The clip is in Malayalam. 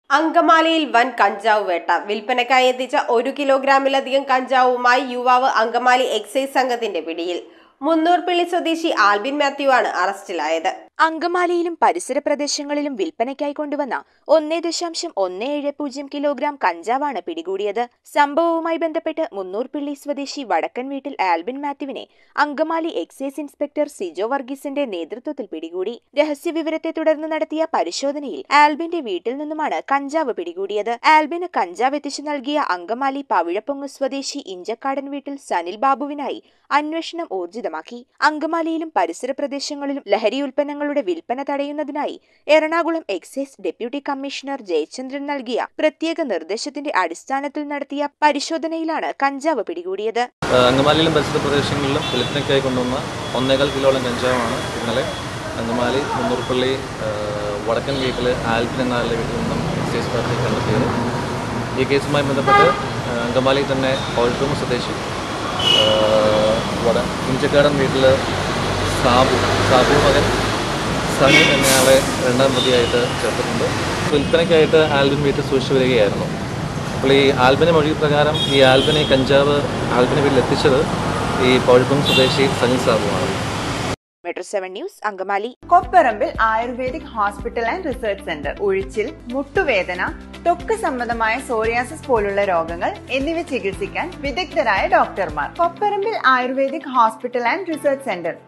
അങ്കമാലിയിൽ വൻ കഞ്ചാവ് വേട്ട വിൽപ്പനയ്ക്കായി എത്തിച്ച ഒരു കിലോഗ്രാമിലധികം കഞ്ചാവുമായി യുവാവ് അങ്കമാലി എക്സൈസ് സംഘത്തിന്റെ പിടിയിൽ മുന്നൂർപ്പിള്ളി സ്വദേശി ആൽബിൻ മാത്യു ആണ് അറസ്റ്റിലായത് അങ്കമാലിയിലും പരിസര പ്രദേശങ്ങളിലും വിൽപ്പനയ്ക്കായി കൊണ്ടുവന്ന ഒന്നേ ദശാംശം ഒന്ന് ഏഴ് പൂജ്യം കിലോഗ്രാം കഞ്ചാവാണ് പിടികൂടിയത് സംഭവവുമായി ബന്ധപ്പെട്ട് മുന്നൂർപ്പിള്ളി സ്വദേശി വടക്കൻ വീട്ടിൽ ആൽബിൻ മാത്യുവിനെ അങ്കമാലി എക്സൈസ് ഇൻസ്പെക്ടർ സിജോ വർഗീസിന്റെ നേതൃത്വത്തിൽ പിടികൂടി രഹസ്യവിവരത്തെ തുടർന്ന് നടത്തിയ പരിശോധനയിൽ ആൽബിന്റെ വീട്ടിൽ നിന്നുമാണ് കഞ്ചാവ് പിടികൂടിയത് ആൽബിന് കഞ്ചാവ് എത്തിച്ചു നൽകിയ അങ്കമാലി പവിഴപ്പൊങ്ങ് സ്വദേശി ഇഞ്ചക്കാടൻ വീട്ടിൽ സനിൽ ബാബുവിനായി അന്വേഷണം ഊർജിതമാക്കി അങ്കമാലിയിലും പരിസര പ്രദേശങ്ങളിലും ലഹരി ഉൽപ്പന്നങ്ങളുടെ വിൽപ്പന തടയുന്നതിനായി Ernakulam excise deputy commissioner Jayachandran നൽകിയ പ്രത്യേക നിർദ്ദേശത്തിന്റെ അടിസ്ഥാനത്തിൽ നടത്തിയ പരിശോധനയിലാണ് കഞ്ചാവ് പിടികൂടിയത് ഏഹ് അങ്കമാലിയിലും പരിസര പ്രദേശങ്ങളിലും വിൽപ്പനയ്ക്കായി കൊണ്ടുവന്ന ഒന്നേകാൽ കിലോളം കഞ്ചാവാണ് ഇന്നലെ അങ്കമാലി മുന്നൂർപ്പള്ളി ഏഹ് വടക്കൻ വീട്ടിൽ ആൽബിൻ എന്ന ആളുടെ വീട്ടിൽ നിന്നും എക്സൈസ് പാർട്ടി കണ്ടെത്തിയത് ഈ കേസുമായി ബന്ധപ്പെട്ട് ഏഹ് അങ്കമാലി തന്നെ പൗഴ്ത്തും സ്വദേശി ഏഹ് വട ഇഞ്ചക്കാടൻ വീട്ടിൽ സാബു സാബു മകൻ സണി എന്നയാളെ രണ്ടാം പ്രതിയായിട്ട് ചേർത്തിട്ടുണ്ട് വിൽപ്പനയ്ക്കായിട്ട് ആൽബിൻ വീട്ടിൽ സൂക്ഷിച്ചു വരികയായിരുന്നു അപ്പോൾ ഈ ആൽബിന് മൊഴി പ്രകാരം ഈ ആൽബിനെ ഈ കഞ്ചാവ് ആൽബിന് വീട്ടിൽ എത്തിച്ചത് ഈ പഴുപ്പം സ്വദേശി സനിൽ സാബുവാണ് metro seven news Angamaly Kopparambil ayurvedic hospital and research centre ഉഴിച്ചിൽ മുട്ടുവേദന ത്വക്ക് സംബന്ധമായ സോറിയാസിസ് പോലുള്ള രോഗങ്ങൾ എന്നിവ ചികിത്സിക്കാൻ വിദഗ്ധരായ ഡോക്ടർമാർ Kopparambil ayurvedic hospital and research centre